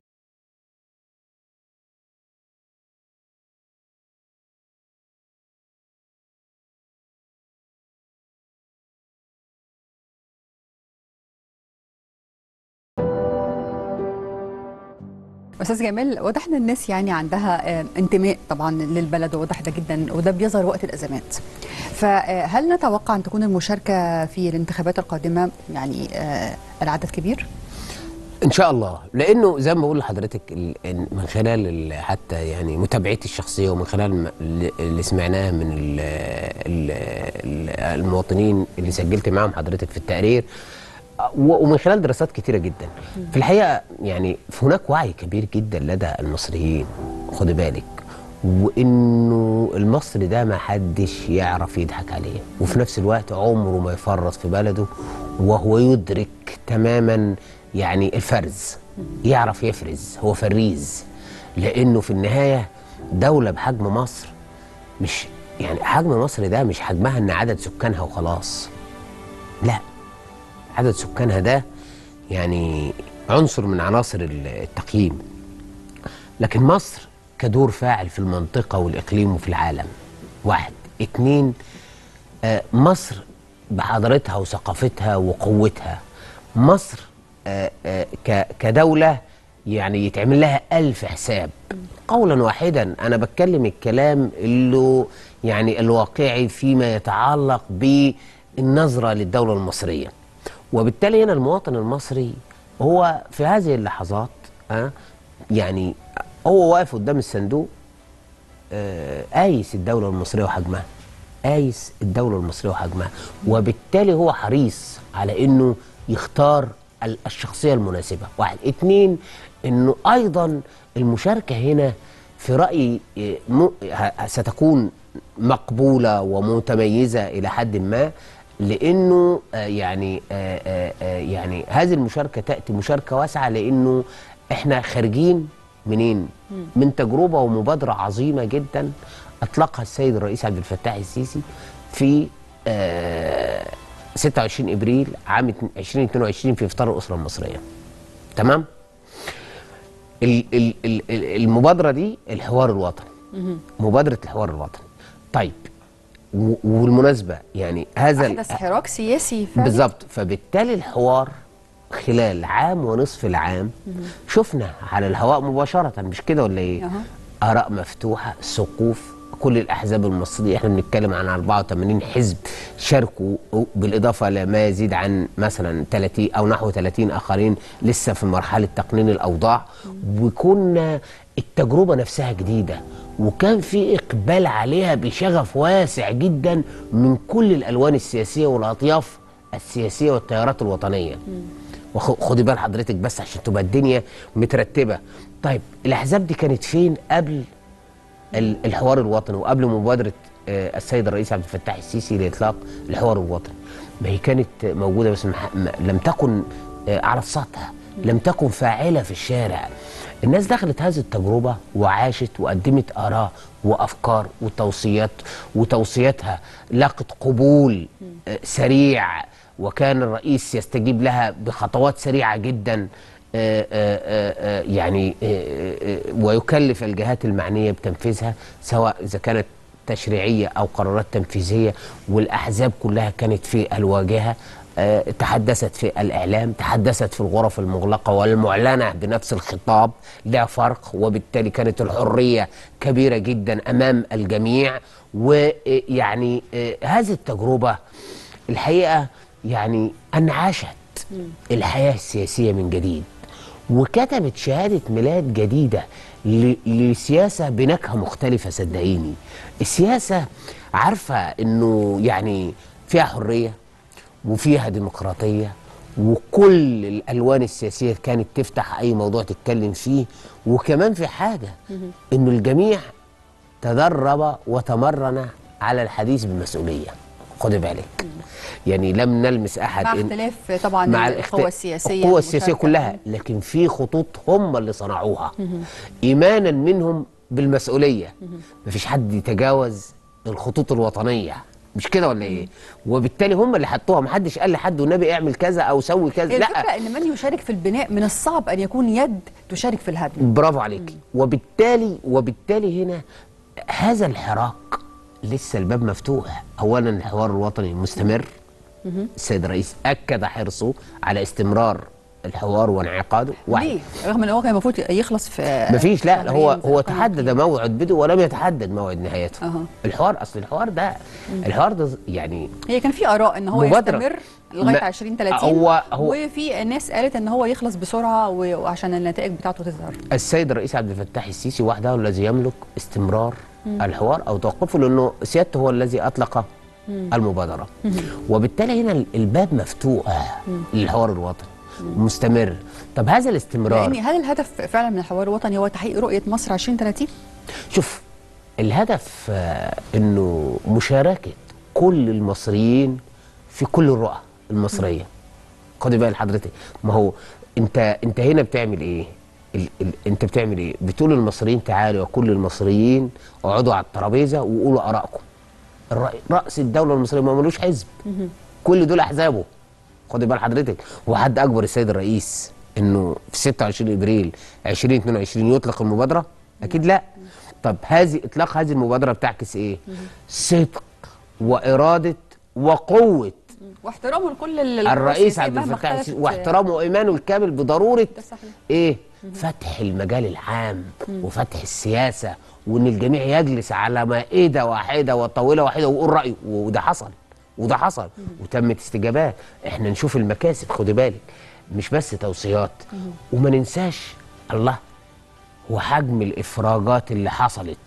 استاذ جمال واضح ان الناس يعني عندها آه، انتماء طبعا للبلد وواضح ده جدا وده بيظهر وقت الازمات فهل نتوقع ان تكون المشاركه في الانتخابات القادمه يعني آه، العدد كبير ان شاء الله لانه زي ما بقول لحضرتك ال- إن من خلال ال- حتى يعني متابعتي الشخصيه ومن خلال م- اللي- اللي سمعناه من ال ال ال المواطنين اللي سجلت معاهم حضرتك في التقرير و- ومن خلال دراسات كتيره جدا في الحقيقه يعني هناك وعي كبير جدا لدى المصريين خدي بالك وانه المصري ده ما حدش يعرف يضحك عليه وفي نفس الوقت عمره ما يفرط في بلده وهو يدرك تماما يعني الفرز يعرف يفرز هو فريز لانه في النهايه دوله بحجم مصر مش يعني حجم مصر ده مش حجمها ان عدد سكانها وخلاص لا عدد سكانها ده يعني عنصر من عناصر التقييم لكن مصر كدور فاعل في المنطقة والإقليم وفي العالم واحد اتنين آه، مصر بحضارتها وثقافتها وقوتها مصر آه، آه، ك- كدولة يعني يتعمل لها ألف حساب قولا واحدا أنا بتكلم الكلام اللي يعني الواقعي فيما يتعلق بالنظرة للدولة المصرية وبالتالي هنا المواطن المصري هو في هذه اللحظات آه يعني هو واقف قدام الصندوق آه قايس الدولة المصرية وحجمها قايس الدولة المصرية وحجمها وبالتالي هو حريص على انه يختار ال- الشخصية المناسبة واحد اتنين انه ايضا المشاركة هنا في رأيي آه، م- ه- ستكون مقبولة ومتميزة إلى حد ما لأنه آه، يعني آه، آه، آه، يعني هذه المشاركة تأتي مشاركة واسعة لأنه إحنا خارجين منين؟ من تجربة ومبادرة عظيمة جدا أطلقها السيد الرئيس عبد الفتاح السيسي في آه، 26 ابريل عام 2022 في افطار الاسره المصريه تمام ال- ال- ال- ال- المبادره دي الحوار الوطني مبادره الحوار الوطني طيب و- والمناسبه يعني هذا ال- احدث حراك سياسي فعلا بالظبط فبالتالي الحوار خلال عام ونصف العام شفنا على الهواء مباشره مش كده ولا ايه أها. اراء مفتوحه سقوف كل الاحزاب المصريه احنا بنتكلم عن 84 حزب شاركوا بالاضافه لما يزيد عن مثلا 30 او نحو 30 اخرين لسه في مرحله تقنين الاوضاع وكنا التجربه نفسها جديده وكان في اقبال عليها بشغف واسع جدا من كل الالوان السياسيه والاطياف السياسيه والتيارات الوطنيه وخ- خدي بال حضرتك بس عشان تبقى الدنيا مترتبه طيب الاحزاب دي كانت فين قبل ال- الحوار الوطني وقبل مبادره آه، السيد الرئيس عبد الفتاح السيسي لاطلاق الحوار الوطني ما هي كانت موجوده بس مح- م- لم تكن آه، على السطح لم تكن فاعله في الشارع الناس دخلت هذه التجربه وعاشت وقدمت اراء وافكار وتوصيات وتوصياتها لاقت قبول آه، سريع وكان الرئيس يستجيب لها بخطوات سريعه جدا آه، آه، آه، آه، يعني آه، آه، ويكلف الجهات المعنيه بتنفيذها سواء اذا كانت تشريعيه او قرارات تنفيذيه والاحزاب كلها كانت في الواجهه آه، تحدثت في الاعلام تحدثت في الغرف المغلقه والمعلنه بنفس الخطاب لا فرق وبالتالي كانت الحريه كبيره جدا امام الجميع ويعني آه، هذه التجربه الحقيقه يعني انعشت الحياه السياسيه من جديد وكتبت شهاده ميلاد جديده ل- لسياسه بنكهه مختلفه صدقيني السياسه عارفه انه يعني فيها حريه وفيها ديمقراطيه وكل الالوان السياسيه كانت تفتح اي موضوع تتكلم فيه وكمان في حاجه انه الجميع تدرب وتمرن على الحديث بمسؤوليه خدي بالك يعني لم نلمس احد مع إن- اختلاف طبعا مع القوى الاخت- السياسيه القوى السياسيه والمشاركة. كلها لكن في خطوط هم اللي صنعوها مهم. ايمانا منهم بالمسؤوليه مفيش حد يتجاوز الخطوط الوطنيه مش كده ولا ايه وبالتالي هم اللي حطوها محدش قال لحد والنبي اعمل كذا او سوي كذا هي لا الفكره ان من يشارك في البناء من الصعب ان يكون يد تشارك في الهدم برافو عليك وبالتالي وبالتالي هنا هذا الحراك لسه الباب مفتوح اولا الحوار الوطني مستمر مهم. السيد الرئيس اكد حرصه على استمرار الحوار وانعقاده واحد ليه رغم ان هو كان المفروض يخلص في مفيش لا هو شهرين زي هو ما كان تحدد موعد بدء ولم يتحدد موعد نهايته أها. الحوار اصل الحوار ده الحوار ده يعني هي كان في اراء ان هو مبادرة. يستمر لغايه ما- 2030 هو- هو- وفي ناس قالت ان هو يخلص بسرعه و- وعشان النتائج بتاعته تظهر السيد الرئيس عبد الفتاح السيسي وحده الذي يملك استمرار مم. الحوار او توقفه لانه سيادته هو الذي اطلق مم. المبادره مم. وبالتالي هنا الباب مفتوح مم. للحوار الوطني مستمر طب هذا الاستمرار يعني هل الهدف فعلا من الحوار الوطني هو تحقيق رؤيه مصر 2030 شوف الهدف آه، انه مشاركه كل المصريين في كل الرؤى المصريه خدي بال حضرتك ما هو انت انت هنا بتعمل ايه ال ال انت بتعمل ايه بتقول للمصريين تعالوا يا كل المصريين اقعدوا على الترابيزه وقولوا ارائكم الرأي راس الدوله المصريه ما ملوش حزب كل دول احزابه خدي بال حضرتك وحد اكبر السيد الرئيس انه في 26 ابريل 2022 يطلق المبادره اكيد لا طب هذه اطلاق هذه المبادره بتعكس ايه صدق واراده وقوه واحترامه لكل ال- القوى الرئيس السياسية عبد مهما الفتاح اختلفت- السيسي واحترامه وايمانه الكامل بضروره ده صحيح ايه فتح المجال العام وفتح السياسه وان الجميع يجلس على مائده واحده وطاوله واحده ويقول رايه وده حصل وده حصل وتمت استجابات احنا نشوف المكاسب خدي بالك مش بس توصيات وما ننساش الله وحجم الافراجات اللي حصلت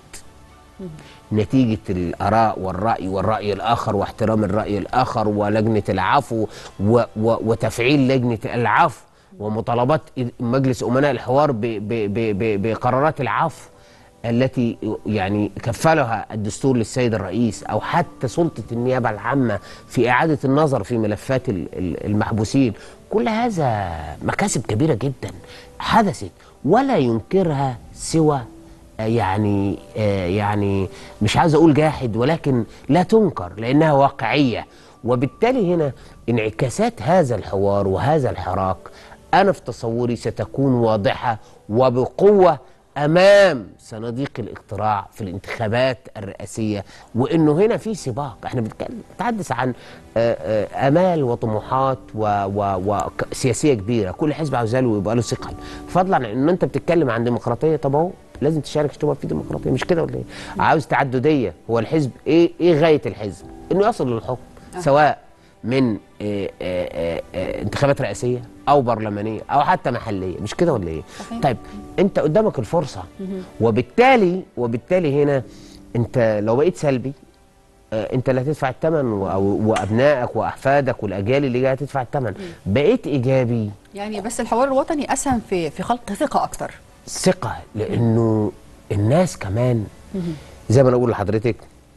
نتيجة الآراء والرأي والرأي الآخر واحترام الرأي الآخر ولجنة العفو و و وتفعيل لجنة العفو ومطالبات مجلس أمناء الحوار ب ب ب ب بقرارات العفو التي يعني كفلها الدستور للسيد الرئيس أو حتى سلطة النيابة العامة في إعادة النظر في ملفات ال- ال- المحبوسين كل هذا مكاسب كبيرة جدا حدثت ولا ينكرها سوى آه، يعني آه، يعني مش عايز اقول جاحد ولكن لا تنكر لانها واقعيه وبالتالي هنا انعكاسات هذا الحوار وهذا الحراك انا في تصوري ستكون واضحه وبقوه امام صناديق الاقتراع في الانتخابات الرئاسيه وانه هنا في سباق احنا بنتكلم بنتحدث عن آه، آه، امال وطموحات وسياسيه كبيره كل حزب عاوز له ويبقى له ثقل فضلا عن ان انت بتتكلم عن ديمقراطيه طب اهو لازم تشارك عشان تبقى في ديمقراطيه مش كده ولا ايه؟ عاوز تعدديه هو الحزب ايه ايه غايه الحزب؟ انه يصل للحكم سواء من آه، آه، آه، انتخابات رئاسيه او برلمانيه او حتى محليه مش كده ولا ايه؟ صحيح. طيب انت قدامك الفرصه وبالتالي وبالتالي هنا انت لو بقيت سلبي آه، انت اللي هتدفع الثمن و- أو- وابنائك واحفادك والاجيال اللي جايه هتدفع الثمن بقيت ايجابي يعني بس الحوار الوطني اسهم في في خلق ثقه اكتر ثقه لانه الناس كمان زي ما انا اقول لحضرتك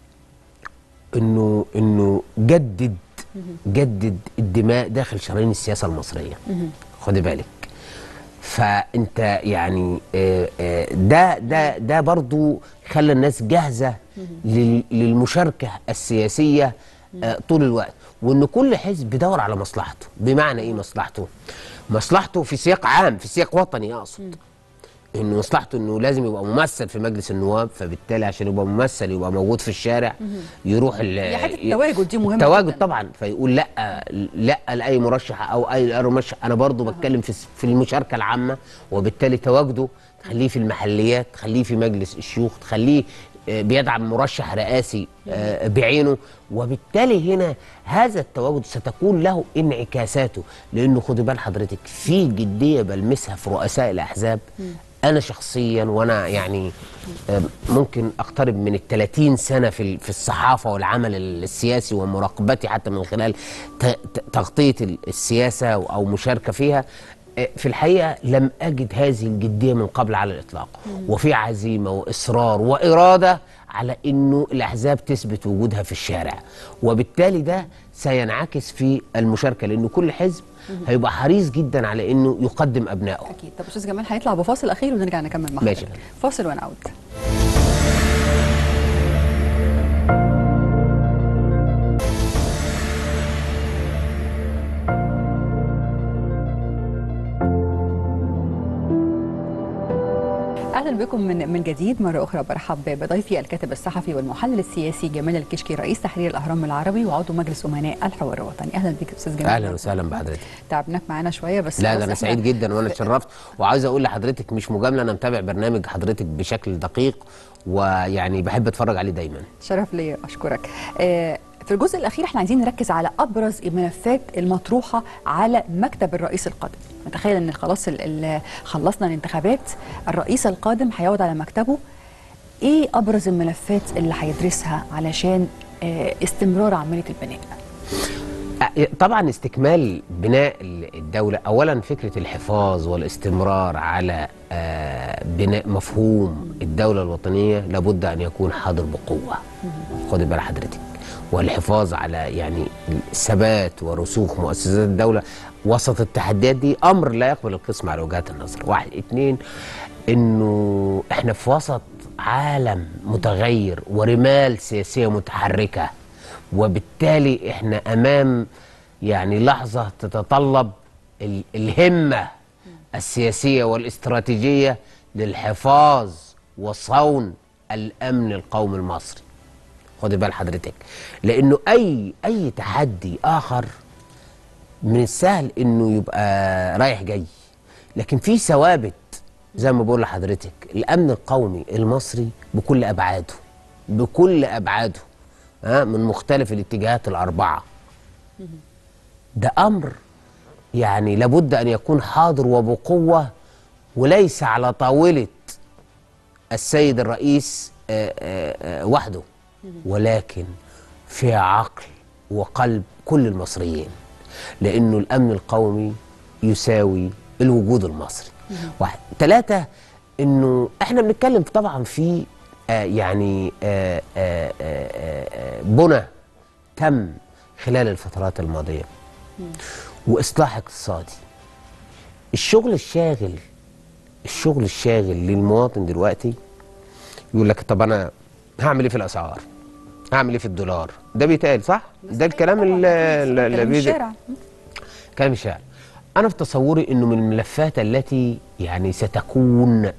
انه انه جدد جدد الدماء داخل شرايين السياسه المصريه خدي بالك فانت يعني آه، آه، ده ده ده برضو خلى الناس جاهزه لل- للمشاركه السياسيه آه، طول الوقت وان كل حزب بيدور على مصلحته بمعنى ايه مصلحته مصلحته في سياق عام في سياق وطني اقصد انه مصلحته انه لازم يبقى ممثل في مجلس النواب فبالتالي عشان يبقى ممثل يبقى موجود في الشارع يروح ال- هي حته ي- التواجد دي مهمه التواجد جداً. طبعا فيقول لا لا لاي مرشح او اي أي مرشح انا برضو بتكلم في في المشاركه العامه وبالتالي تواجده تخليه في المحليات تخليه في مجلس الشيوخ تخليه آه، بيدعم مرشح رئاسي آه، بعينه وبالتالي هنا هذا التواجد ستكون له انعكاساته لانه خدي بال حضرتك في جديه بلمسها في رؤساء الاحزاب انا شخصيا وانا يعني آه، ممكن اقترب من ال 30 سنه في ال- في الصحافه والعمل السياسي ومراقبتي حتى من خلال ت- ت- تغطيه ال- السياسه او مشاركه فيها آه، في الحقيقه لم اجد هذه الجديه من قبل على الاطلاق وفي عزيمه واصرار واراده على انه الاحزاب تثبت وجودها في الشارع وبالتالي ده سينعكس في المشاركه لانه كل حزب هيبقى حريص جدا على انه يقدم ابنائه اكيد طب استاذ جمال هيطلع بفاصل اخير ونرجع نكمل مع ماشي. حضرتك. فاصل ونعود اهلا بكم من من جديد مره اخرى برحب بضيفي الكاتب الصحفي والمحلل السياسي جمال الكشكي رئيس تحرير الاهرام العربي وعضو مجلس امناء الحوار الوطني اهلا بك استاذ جمال اهلا وسهلا بحضرتك تعبناك معانا شويه بس لا خلاص ده انا إحنا سعيد جدا وانا اتشرفت وعاوز اقول لحضرتك مش مجامله انا متابع برنامج حضرتك بشكل دقيق ويعني بحب اتفرج عليه دايما شرف ليا اشكرك آه، في الجزء الاخير احنا عايزين نركز على ابرز الملفات المطروحه على مكتب الرئيس القادم نتخيل ان خلاص ال- ال- خلصنا الانتخابات الرئيس القادم هيقعد على مكتبه ايه ابرز الملفات اللي هيدرسها علشان آه، استمرار عمليه البناء طبعا استكمال بناء الدولة أولا فكرة الحفاظ والاستمرار على آه، بناء مفهوم الدولة الوطنية لابد أن يكون حاضر بقوة خدي بال حضرتك والحفاظ على يعني الثبات ورسوخ مؤسسات الدولة وسط التحديات دي أمر لا يقبل القسم على وجهات النظر واحد اتنين إنه إحنا في وسط عالم متغير ورمال سياسية متحركة وبالتالي احنا امام يعني لحظه تتطلب ال- الهمه السياسيه والاستراتيجيه للحفاظ وصون الامن القومي المصري خدي بال حضرتك لانه اي اي تحدي اخر من السهل انه يبقى رايح جاي لكن في ثوابت زي ما بقول لحضرتك الامن القومي المصري بكل ابعاده بكل ابعاده ها من مختلف الاتجاهات الاربعه ده امر يعني لابد ان يكون حاضر وبقوه وليس على طاوله السيد الرئيس آه، آه، آه، وحده ولكن في عقل وقلب كل المصريين لانه الامن القومي يساوي الوجود المصري واحد ثلاثة انه احنا بنتكلم طبعا في آه يعني آه آه آه آه بنى تم خلال الفترات الماضية واصلاح اقتصادي الشغل الشاغل الشغل الشاغل للمواطن دلوقتي يقول لك طب انا هعمل ايه في الاسعار هعمل ايه في الدولار ده بيتقال صح ده الكلام اللي اللي كلام بيجي- الشارع كلام الشارع انا في تصوري انه من الملفات التي يعني ستكون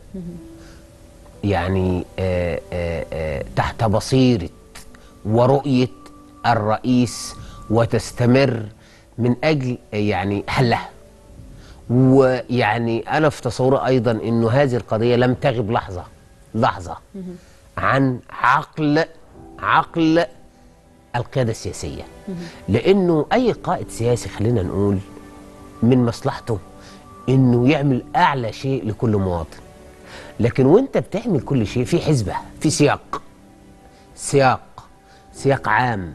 يعني آه آه آه تحت بصيره ورؤيه الرئيس وتستمر من اجل آه، يعني حلها ويعني انا في تصوري ايضا انه هذه القضيه لم تغب لحظه لحظه عن عقل عقل القياده السياسيه لانه اي قائد سياسي خلينا نقول من مصلحته انه يعمل اعلى شيء لكل مواطن لكن وانت بتعمل كل شيء في حسبه في سياق سياق سياق عام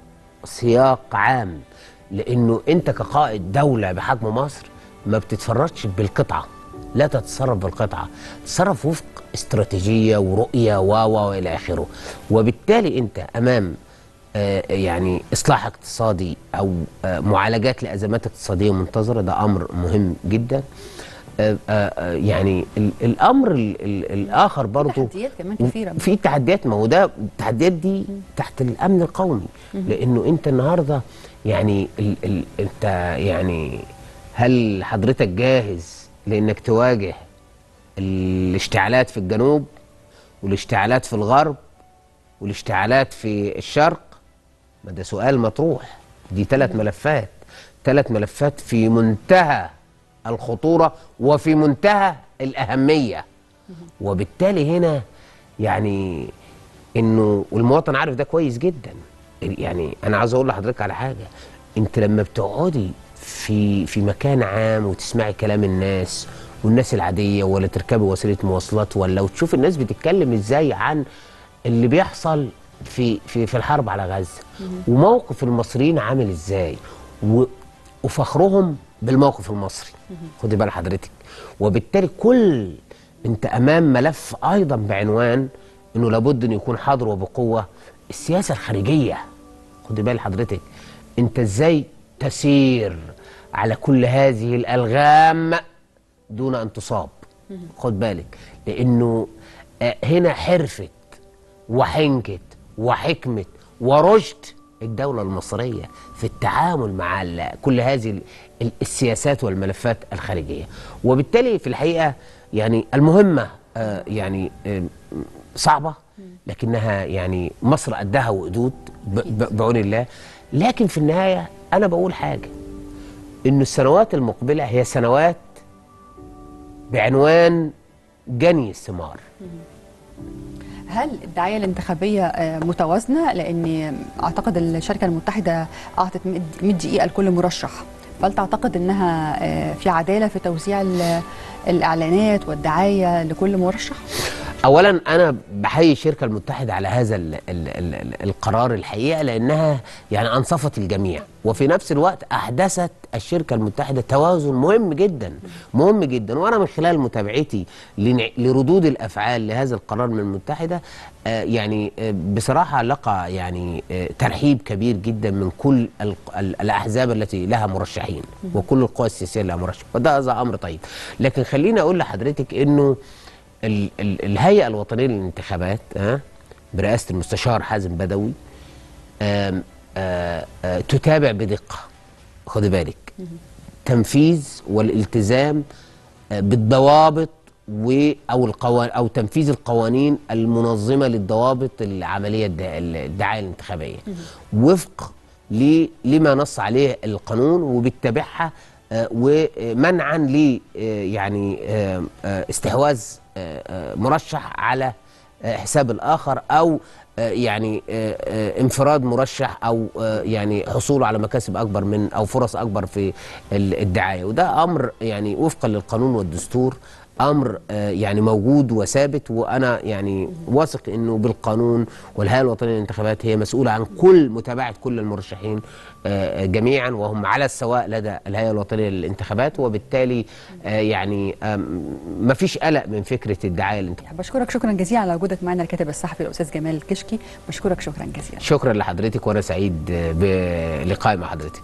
سياق عام لانه انت كقائد دوله بحجم مصر ما بتتفرجش بالقطعه لا تتصرف بالقطعه تتصرف وفق استراتيجيه ورؤيه و و والى اخره وبالتالي انت امام آه، يعني اصلاح اقتصادي او آه، معالجات لازمات اقتصاديه منتظره ده امر مهم جدا آه، آه، آه، يعني ال- الامر ال- ال- الاخر برضو تحديات كمان كثيره في تحديات ما هو ده التحديات دي تحت الامن القومي مهم. لانه انت النهارده يعني ال ال انت يعني هل حضرتك جاهز لانك تواجه الاشتعالات في الجنوب والاشتعالات في الغرب والاشتعالات في الشرق ما ده سؤال مطروح دي ثلاث ملفات ثلاث ملفات في منتهى الخطورة وفي منتهى الأهمية وبالتالي هنا يعني انه والمواطن عارف ده كويس جدا يعني انا عاوز اقول لحضرتك على حاجه انت لما بتقعدي في في مكان عام وتسمعي كلام الناس والناس العاديه ولا تركبي وسيله مواصلات ولا وتشوف الناس بتتكلم ازاي عن اللي بيحصل في في في الحرب على غزه وموقف المصريين عامل ازاي و- وفخرهم بالموقف المصري خدي بال حضرتك وبالتالي كل انت امام ملف ايضا بعنوان انه لابد ان يكون حاضر وبقوه السياسه الخارجيه خدي بال حضرتك انت ازاي تسير على كل هذه الالغام دون ان تصاب خد بالك لانه آه، هنا حرفت وحنكت وحكمت ورشد الدولة المصرية في التعامل مع ال- كل هذه ال- ال- السياسات والملفات الخارجية وبالتالي في الحقيقة يعني المهمة آه، يعني آه، صعبة لكنها يعني مصر قدها وقدود ب- ب- بعون الله لكن في النهاية أنا بقول حاجة إن السنوات المقبلة هي سنوات بعنوان جني الثمار هل الدعايه الانتخابيه آه، متوازنه لان اعتقد الشركه المتحده اعطت 100 دقيقه لكل مرشح فهل تعتقد انها آه، في عداله في توزيع ال- الاعلانات والدعايه لكل مرشح اولا انا بحيي الشركه المتحده على هذا ال ال ال ال القرار الحقيقه لانها يعني انصفت الجميع وفي نفس الوقت احدثت الشركه المتحده توازن مهم جدا مهم جدا وانا من خلال متابعتي لنع- لردود الافعال لهذا القرار من المتحده آه يعني آه بصراحه لقى يعني آه ترحيب كبير جدا من كل ال ال الاحزاب التي لها مرشحين وكل القوى السياسيه لها مرشح وده هذا امر طيب لكن خليني اقول لحضرتك انه ال ال الهيئة الوطنية للانتخابات ها برئاسة المستشار حازم بدوي آم آ آ تتابع بدقة خدي بالك تنفيذ والالتزام آه، بالضوابط و او القوان او تنفيذ القوانين المنظمه للضوابط العمليه الد- الدعايه الانتخابيه وفق ل- لما نص عليه القانون وبتتبعها آه، ومنعا ل آه، يعني آه، آه، استحواذ آه، آه، مرشح على آه، حساب الاخر او آه، يعني آه، آه، انفراد مرشح او آه، يعني حصوله على مكاسب اكبر من او فرص اكبر في ال- الدعايه وده امر يعني وفقا للقانون والدستور امر آه، يعني موجود وثابت وانا يعني واثق انه بالقانون والهيئه الوطنيه للانتخابات هي مسؤوله عن كل متابعه كل المرشحين آه، جميعا وهم على السواء لدى الهيئه الوطنيه للانتخابات وبالتالي آه، يعني ما فيش قلق من فكره الدعايه الانتخابيه بشكرك شكرا جزيلا على وجودك معنا الكاتب الصحفي الاستاذ جمال الكشكي بشكرك شكرا جزيلا شكرا لحضرتك وانا سعيد آه، بلقائي مع حضرتك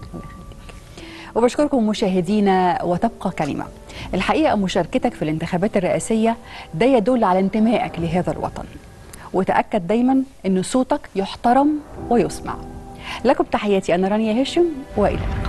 وبشكركم مشاهدينا وتبقى كلمة الحقيقة مشاركتك في الانتخابات الرئاسية ده يدل على انتمائك لهذا الوطن وتأكد دايما أن صوتك يحترم ويسمع لكم تحياتي أنا رانيا هاشم وإلى اللقاء